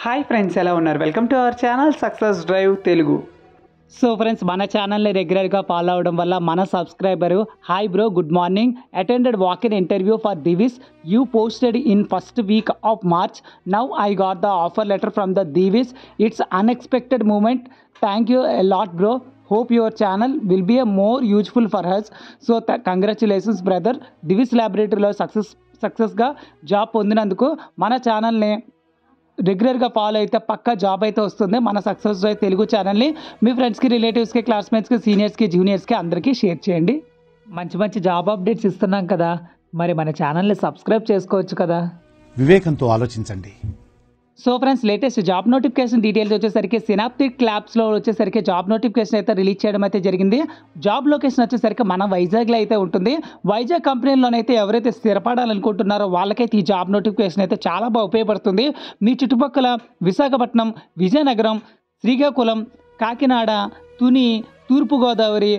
hi friends ఎలా ఉన్నారు welcome to our channel Success Drive Telugu so friends మన ఛానల్ని రెగ్యులర్గా ఫాలో అవడం వల్ల మన subscriber hi bro good morning attended walk in interview for Divi's you posted in first week of March now I got the offer letter from the Divi's it's unexpected moment thank you lot bro hope your channel will be a more useful for us so congratulations brother Divi's ల్యాబొరేటరీలో success సక్సెస్గా job పొందినందుకు మన ఛానల్ని రెగ్యులర్గా follow అయితే పక్కా job అయితే వస్తుంది మన success Drive Telugu ఛానల్ని మీ ఫ్రెండ్స్కి రిలేటివ్స్కి క్లాస్మేట్స్కి సీనియర్స్కి జూనియర్స్కి అందరికీ షేర్ చేయండి మంచి మంచి జాబ్ అప్డేట్స్ ఇస్తున్నాం కదా మరి మన ఛానల్ని సబ్స్క్రైబ్ చేసుకోవచ్చు కదా వివేకంతో ఆలోచించండి so friends latest job notification details వచ్చేసరికి సినాప్టిక్ క్లాప్స్లో వచ్చేసరికి జాబ్ నోటిఫికేషన్ అయితే రిలీజ్ చేయడం అయితే జరిగింది జాబ్ లొకేషన్ వచ్చేసరికి మన వైజాగ్లో అయితే ఉంటుంది వైజాగ్ కంపెనీలోనైతే ఎవరైతే స్థిరపడాలనుకుంటున్నారో వాళ్ళకైతే ఈ జాబ్ నోటిఫికేషన్ అయితే చాలా బాగా ఉపయోగపడుతుంది మీ చుట్టుపక్కల విశాఖపట్నం విజయనగరం శ్రీకాకుళం కాకినాడ తుని తూర్పుగోదావరి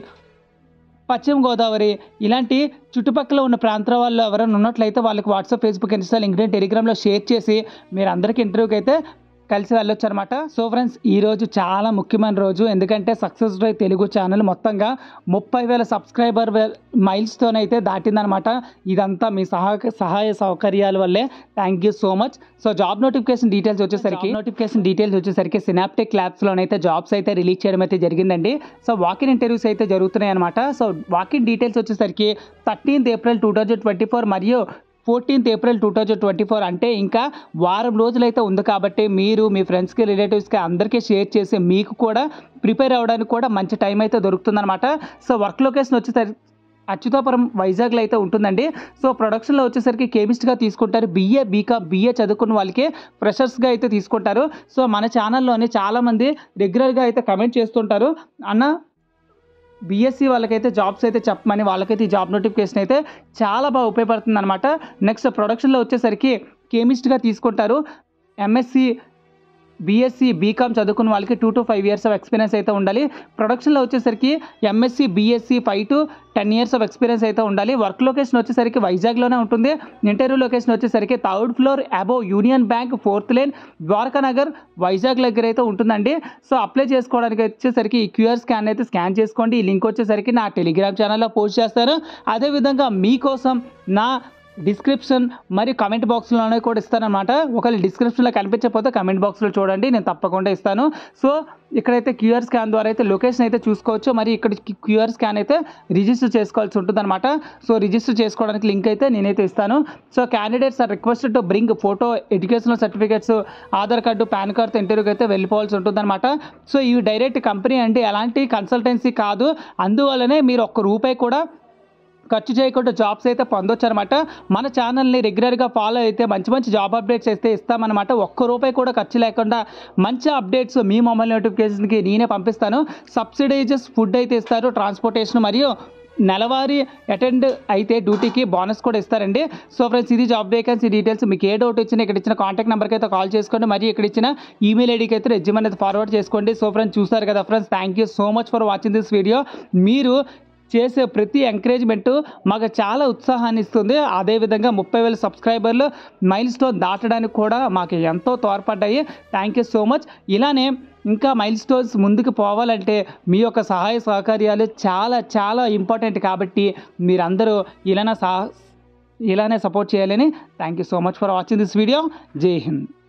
పశ్చిమ గోదావరి ఇలాంటి చుట్టుపక్కల ఉన్న ప్రాంతాల వాళ్ళు ఎవరైనా ఉన్నట్లయితే వాళ్ళకి వాట్సాప్ ఫేస్బుక్ ఇన్స్టా లింక్డ్ఇన్ టెలిగ్రామ్లో షేర్ చేసి మీరు అందరికీ ఇంటర్వ్యూకి అయితే కలిసి వెళ్ళొచ్చు అనమాట సో ఫ్రెండ్స్ ఈ రోజు చాలా ముఖ్యమైన రోజు ఎందుకంటే సక్సెస్ డ్రైవ్ తెలుగు ఛానల్ మొత్తంగా ముప్పై వేల సబ్స్క్రైబర్ మైల్స్తోనైతే దాటిందనమాట ఇదంతా మీ సహాయ సహాయ సౌకర్యాల వల్లే thank you so much so job notification details వచ్చేసరికి నోటిఫికేషన్ డీటెయిల్స్ వచ్చేసరికి సినాప్టిక్ ల్యాబ్స్లోనైతే జాబ్స్ అయితే రిలీజ్ చేయడం అయితే జరిగిందండి సో వాకిన్ ఇంటర్వ్యూస్ అయితే జరుగుతున్నాయి అనమాట సో వాకిన్ డీటెయిల్స్ వచ్చేసరికి thirteenth April two thousand twenty four మరియు fourteenth April two thousand twenty four అంటే ఇంకా వారం రోజులైతే ఉంది కాబట్టి మీరు మీ ఫ్రెండ్స్కి రిలేటివ్స్కి అందరికీ షేర్ చేసి మీకు కూడా ప్రిపేర్ అవ్వడానికి కూడా మంచి టైం అయితే దొరుకుతుందన్నమాట సో వర్క్ లొకేషన్ వచ్చేసరికి అచ్యుతాపురం వైజాగ్లో అయితే ఉంటుందండి సో ప్రొడక్షన్లో వచ్చేసరికి కెమిస్ట్గా తీసుకుంటారు బీఏ బీకా బీఏ చదువుకున్న వాళ్ళకి ఫ్రెషర్స్గా అయితే తీసుకుంటారు సో మన ఛానల్లోని చాలామంది రెగ్యులర్గా అయితే కమెంట్ చేస్తుంటారు అన్న బీఎస్సీ వాళ్ళకైతే జాబ్స్ అయితే చెప్పమని వాళ్ళకైతే ఈ జాబ్ నోటిఫికేషన్ అయితే చాలా బాగా ఉపయోగపడుతుంది అనమాట నెక్స్ట్ ప్రొడక్షన్లో వచ్చేసరికి కెమిస్ట్గా తీసుకుంటారు ఎంఎస్సి బీఎస్సీ బీకామ్ చదువుకున్న వాళ్ళకి two to five years of experience అయితే ఉండాలి ప్రొడక్షన్లో వచ్చేసరికి MSc BSc five to ten years of experience అయితే ఉండాలి వర్క్ లొకేషన్ వచ్చేసరికి వైజాగ్లోనే ఉంటుంది ఇంటర్వ్యూ లొకేషన్ వచ్చేసరికి third floor above Union Bank fourth lane Dwaraka Nagar Vizag దగ్గర అయితే ఉంటుందండి సో అప్లై చేసుకోవడానికి వచ్చేసరికి ఈ క్యూఆర్ స్కాన్ అయితే స్కాన్ చేసుకోండి ఈ లింక్ వచ్చేసరికి నా టెలిగ్రామ్ ఛానల్లో పోస్ట్ చేస్తాను అదేవిధంగా మీకోసం నా డిస్క్రిప్షన్ మరియు కమెంట్ బాక్స్లోనే కూడా ఇస్తానమాట ఒకవేళ డిస్క్రిప్షన్లో కనిపించకపోతే కమెంట్ బాక్స్లో చూడండి నేను తప్పకుండా ఇస్తాను సో ఇక్కడైతే క్యూఆర్ స్కాన్ ద్వారా అయితే లొకేషన్ అయితే చూసుకోవచ్చు మరి ఇక్కడ క్యూఆర్ స్కాన్ అయితే రిజిస్టర్ చేసుకోవాల్సి ఉంటుందన్నమాట సో రిజిస్టర్ చేసుకోవడానికి లింక్ అయితే నేనైతే ఇస్తాను so candidates are requested to bring photo educational certificates Aadhaar card PAN కార్డ్తో ఇంటర్వ్యూకి అయితే వెళ్ళిపోవాల్సి ఉంటుందన్నమాట సో ఇవి డైరెక్ట్ కంపెనీ అంటే ఎలాంటి కన్సల్టెన్సీ కాదు అందువల్లనే మీరు ఒక్క రూపాయి కూడా ఖర్చు చేయకుండా జాబ్స్ అయితే పొందొచ్చు అనమాట మన ఛానల్ని రెగ్యులర్గా ఫాలో అయితే మంచి మంచి జాబ్ అప్డేట్స్ అయితే ఇస్తామన్నమాట ఒక్క రూపాయి కూడా ఖర్చు లేకుండా మంచి అప్డేట్స్ మీ మొబైల్ నోటిఫికేషన్కి నేనే పంపిస్తాను సబ్సిడైజెస్ ఫుడ్ అయితే ఇస్తారు ట్రాన్స్పోర్టేషన్ మరియు నెలవారీ అటెండ్ అయితే డ్యూటీకి బోనస్ కూడా ఇస్తారండి సో ఫ్రెండ్స్ ఇది జాబ్ వేకెన్సీ డీటెయిల్స్ మీకు ఏ డౌట్ వచ్చినా ఇక్కడ ఇచ్చిన కాంటాక్ట్ నెంబర్కి అయితే కాల్ చేసుకోండి మరియు ఇక్కడ ఇచ్చిన ఈమెయిల్ ఐడికి అయితే రెజ్యూమ్ అనేది ఫార్వర్డ్ చేసుకోండి సో ఫ్రెండ్స్ చూసారు కదా friends thank you so much for watching this video మీరు చేసే ప్రతి ఎంకరేజ్మెంట్ మాకు చాలా ఉత్సాహాన్ని ఇస్తుంది అదేవిధంగా ముప్పై వేల సబ్స్క్రైబర్లు మైల్ స్టోన్ దాటడానికి కూడా మాకు ఎంతో తోడ్పడ్డాయి థ్యాంక్ యూ సో మచ్ ఇలానే ఇంకా మైల్ స్టోన్స్ ముందుకు పోవాలంటే మీ యొక్క సహాయ సహకార్యాలు చాలా చాలా ఇంపార్టెంట్ కాబట్టి మీరందరూ ఇలానే సహ ఇలానే సపోర్ట్ చేయాలని thank you so much for watching this video జై హింద్